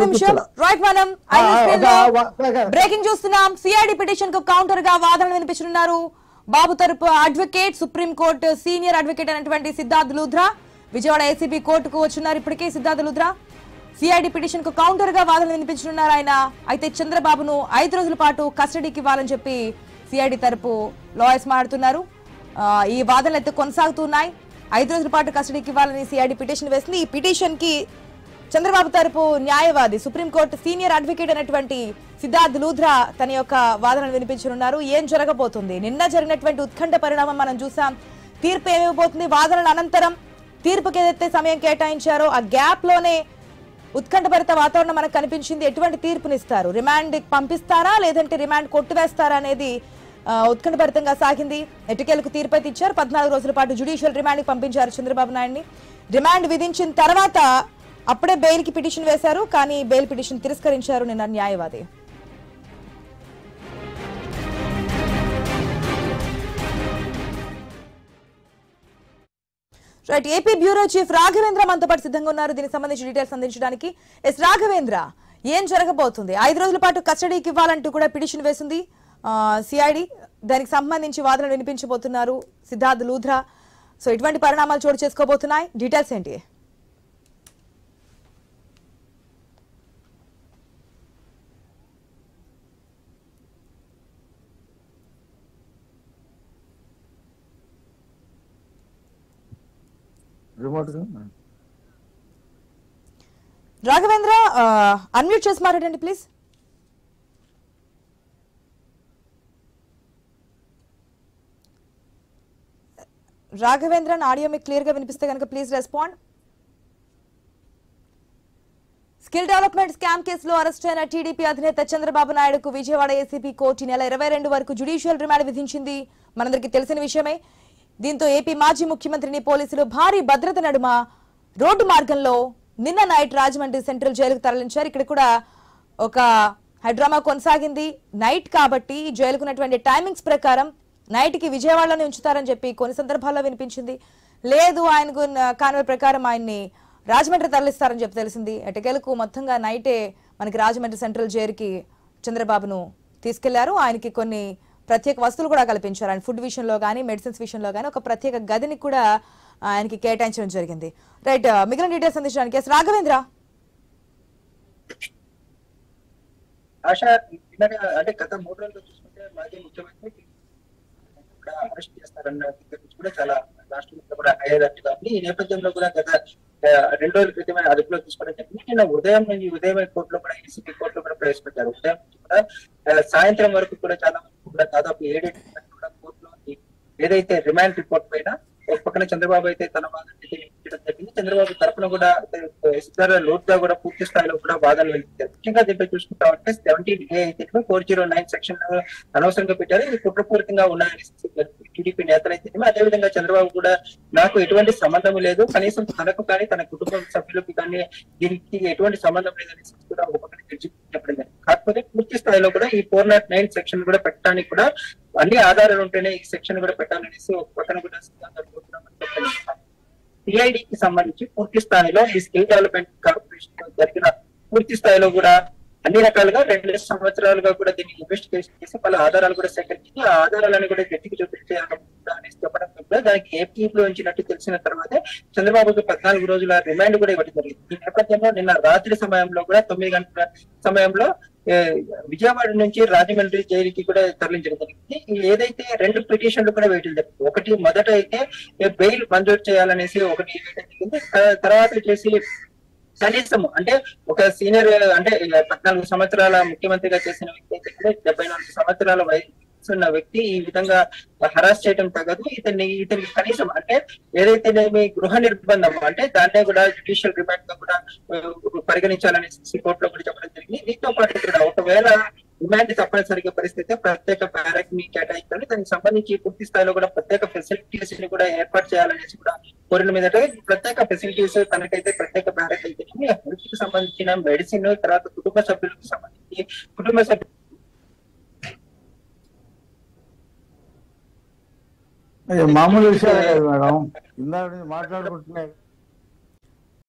నిమిషం చూపించాల. రైట్ మనం ఆ, ఒక- ఒక- బ్రేకింగ్ చూస్తున్నాం సిఐడి పిటిషన్ కు కౌంటర్ గా వాదనలు వినిపిస్తున్నారు బాబు తరపు advocate supreme court senior advocate అయినటువంటి సిద్ధార్థ్ లూధ్రా విజయవాడ ఏసీబీ కోర్టుకు వచ్చున్నారు ఇప్పటికే సిద్ధార్థ్ లూధ్రా సిఐడి పిటిషన్ కు కౌంటర్ గా వాదనలు వినిపించనున్నారు ఆయన అయితే చంద్రబాబును ఐదు రోజుల పాటు కస్టడీకి ఇవ్వాలని చెప్పి సిఐడి తరపు లాయర్స్ మాట్లాడుతున్నారు ఆ, ఈ వాదనలు అయితే కొనసాగుతున్నాయి ఐదు రోజుల పాటు కస్టడీకి ఇవ్వాలని సిఐడి పిటిషన్ వేసింది ఈ పిటిషన్ కి చంద్రబాబు తరపు న్యాయవాది సుప్రీంకోర్టు సీనియర్ అడ్వకేట్ అయినటువంటి సిద్ధార్థ్ లూధ్రా తన యొక్క వాదనలు వినిపించనున్నారు ఏం జరగబోతుంది నిన్న జరిగినటువంటి ఉత్కంఠ పరిణామం మనం చూసాం తీర్పు ఏమైపోతుంది వాదనల అనంతరం తీర్పుకి ఏదైతే సమయం కేటాయించారో ఆ గ్యాప్ లోనే ఉత్కంఠభరిత వాతావరణం మనకు కనిపించింది ఎటువంటి తీర్పునిస్తారు రిమాండ్ పంపిస్తారా లేదంటే రిమాండ్ కొట్టివేస్తారా అనేది ఆ, ఉత్కంఠభరితంగా సాగింది ఎటుకేలకు తీర్పు అయితే ఇచ్చారు పద్నాలుగు రోజుల పాటు జుడిషియల్ రిమాండ్ పంపించారు చంద్రబాబు నాయుడిని రిమాండ్ విధించిన తర్వాత అప్పుడే బెయిల్ కి పిటిషన్ వేశారు కానీ బెయిల్ పిటిషన్ తిరస్కరించారు నిన్న న్యాయవాది right AP bureau chief Raghavendra మనతో పాటు సిద్ధంగా ఉన్నారు దీనికి సంబంధించి డీటెయిల్స్ అందించడానికి ఎస్ రాఘవేంద్ర ఏం జరగబోతుంది ఐదు రోజుల పాటు కస్టడీకి ఇవ్వాలంటూ కూడా పిటిషన్ వేసింది సిఐడి దానికి సంబంధించి వాదనలు వినిపించబోతున్నారు సిద్ధార్థ్ లూధ్రా సో ఇటువంటి పరిణామాలు చోటు చేసుకోబోతున్నాయి డీటెయిల్స్ ఏంటి రిమోట్ రాఘవేంద్ర అన్మ్యూట్ చేసి మాట్లాడండి ప్లీజ్ రాఘవేంద్ర ఆడియో మీకు క్లియర్ గా వినిపిస్తే కనుక please respond skill development scam కేసులో అరెస్ట్ అయిన టీడీపీ అధినేత చంద్రబాబు నాయుడుకు విజయవాడ ఏసీపీ కోర్టు ఈ నెల ఇరవై రెండు వరకు జుడిషియల్ రిమాండ్ విధించింది మనందరికీ తెలిసిన విషయమే దీంతో ఏపీ మాజీ ముఖ్యమంత్రిని పోలీసులు భారీ భద్రత నడుమ రోడ్డు మార్గంలో నిన్న నైట్ రాజమండ్రి సెంట్రల్ జైలుకు తరలించారు ఇక్కడ కూడా ఒక హైడ్రామా కొనసాగింది నైట్ కాబట్టి జైలుకు ఉన్నటువంటి టైమింగ్స్ ప్రకారం నైట్ కి విజయవాడలోనే ఉంచుతారని చెప్పి కొన్ని సందర్భాల్లో వినిపించింది లేదు ఆయనకు కాన్వే ప్రకారం ఆయన్ని రాజమండ్రి తరలిస్తారని చెప్పి తెలిసింది ఎటకేలకు మొత్తంగా నైటే మనకి రాజమండ్రి సెంట్రల్ జైలుకి చంద్రబాబును తీసుకెళ్లారు ఆయనకి కొన్ని ప్రత్యేక వస్తువులు కూడా కల్పించారు ఆయన ఫుడ్ విషయంలో కానీ మెడిసిన్స్ విషయంలో కానీ ఒక ప్రత్యేక గదిని కూడా ఆయనకి కేటాయించడం జరిగింది రైట్ మిగిలిన డీటెయిల్స్ అందించడానికి ఎస్ రాఘవేంద్ర ఆశ ఇందాక అంటే గత మూడు రోజులు చూసుకుంటే మాజీ ముఖ్యమంత్రి కూడా అరెస్ట్ చేస్తారన్న దగ్గర నుంచి కూడా చాలా రాష్ట్రంలో కూడా అయ్యేటట్టుగా ఉంది ఈ నేపథ్యంలో కూడా గత ఆ, రెండు రోజుల క్రితమే అదుపులో తీసుకోవడం జరిగింది నిన్న ఉదయం నుంచి ఉదయం కోర్టులో కూడా ఏసీపీ కోర్టులో కూడా ప్రవేశపెట్టారు ఉదయం నుంచి కూడా ఆ, సాయంత్రం వరకు కూడా చాలా వరకు కూడా దాదాపు ఏడేడు గంటలు కూడా కోర్టులో ఈ ఏదైతే రిమాండ్ రిపోర్ట్ పైన ఒక పక్కన చంద్రబాబు అయితే తన వాదన అయితే వినిపించడం జరిగింది చంద్రబాబు తరపున కూడా సిద్ధార్థ లోతుగా కూడా పూర్తి స్థాయిలో కూడా వాదనలు వినిపించారు ముఖ్యంగా దీంట్లో చూసుకుంటా ఉంటే సెవెంటీన్ ఏ అయితే ఫోర్ జీరో నైన్ సెక్షన్ అనవసరంగా పెట్టారు ఇది కుట్రపూరితంగా ఉన్నాయని టీడీపీ నేతలు అయితే అదేవిధంగా చంద్రబాబు కూడా నాకు ఎటువంటి సంబంధం లేదు కనీసం తనకు కానీ తన కుటుంబ సభ్యులకు కానీ దీనికి ఎటువంటి సంబంధం లేదని కూడా ఒక పక్కన జడ్జి చెప్పడం జరిగింది కాకపోతే పూర్తి స్థాయిలో కూడా ఈ ఫోర్ నాట్ నైన్ సెక్షన్ కూడా పెట్టడానికి కూడా అన్ని ఆధారాలు ఉంటేనే ఈ సెక్షన్ కూడా పెట్టాలనేసి ఒక పక్కన కూడా సిద్ధాంతాలు కోరుతున్నామని చెప్పడం సిఐడికి సంబంధించి పూర్తి స్థాయిలో ఈ స్కిల్ డెవలప్మెంట్ కార్పొరేషన్ లో జరిగిన పూర్తి స్థాయిలో కూడా అన్ని రకాలుగా రెండు సంవత్సరాలుగా కూడా దీన్ని ఇన్వెస్టిగేషన్ చేసి వాళ్ళ ఆధారాలు కూడా సేకరించి ఆ ఆధారాలను కూడా గట్టికి చూపించాలనుకుంటా అనేసి చెప్పడం కూడా దానికి ఏపీలో ఉంచినట్టు తెలిసిన తర్వాత చంద్రబాబుకి పద్నాలుగు రోజుల రిమాండ్ కూడా ఇవ్వడం జరిగింది ఈ నేపథ్యంలో నిన్న రాత్రి సమయంలో కూడా తొమ్మిది గంటల సమయంలో ఏ, విజయవాడ నుంచి రాజమండ్రి జైలుకి కూడా తరలించడం జరిగింది ఈ ఏదైతే రెండు పిటిషన్లు కూడా వేయడం జరిగింది ఒకటి మొదట అయితే బెయిల్ మంజూరు చేయాలనేసి ఒకటి వేయడం జరిగింది త- తర్వాత వచ్చేసి కనీసం అంటే ఒక సీనియర్ అంటే పద్నాలుగు సంవత్సరాల ముఖ్యమంత్రిగా చేసిన వ్యక్తి అయితే కూడా డెబ్బై నాలుగు సంవత్సరాల వయసు ఉన్న వ్యక్తి ఈ విధంగా హరాస్ చేయడం తగదు ఇతన్ని ఇతనికి కనీసం అంటే ఏదైతే మీ గృహ నిర్బంధం అంటే దాన్నే కూడా జ్యుడిషియల్ రిమాండ్ గా కూడా ఆ, పరిగణించాలని కోర్టులో కూడా చెప్పడం జరిగింది దీంతో పాటు ఇక్కడ ఒకవేళ రిమాండ్ తప్పనిసరిగా పరిస్థితి ప్రత్యేక బ్యారక్ ని కేటాయించాలి దానికి సంబంధించి పూర్తి స్థాయిలో కూడా ప్రత్యేక ఫెసిలిటీస్ ని కూడా ఏర్పాటు చేయాలనేసి కూడా కోరిన మీద ప్రత్యేక ఫెసిలిటీస్ తనకైతే ప్రత్యేక బ్యారక్ అయితే హెల్త్ కి సంబంధించిన మెడిసిన్ తర్వాత కుటుంబ సభ్యులకు సంబంధించి కుటుంబ సభ్యులు ఇది మామూలు విషయాలు కాదు మేడం ఇందాక నుంచి మాట్లాడుకుంటున్నాయి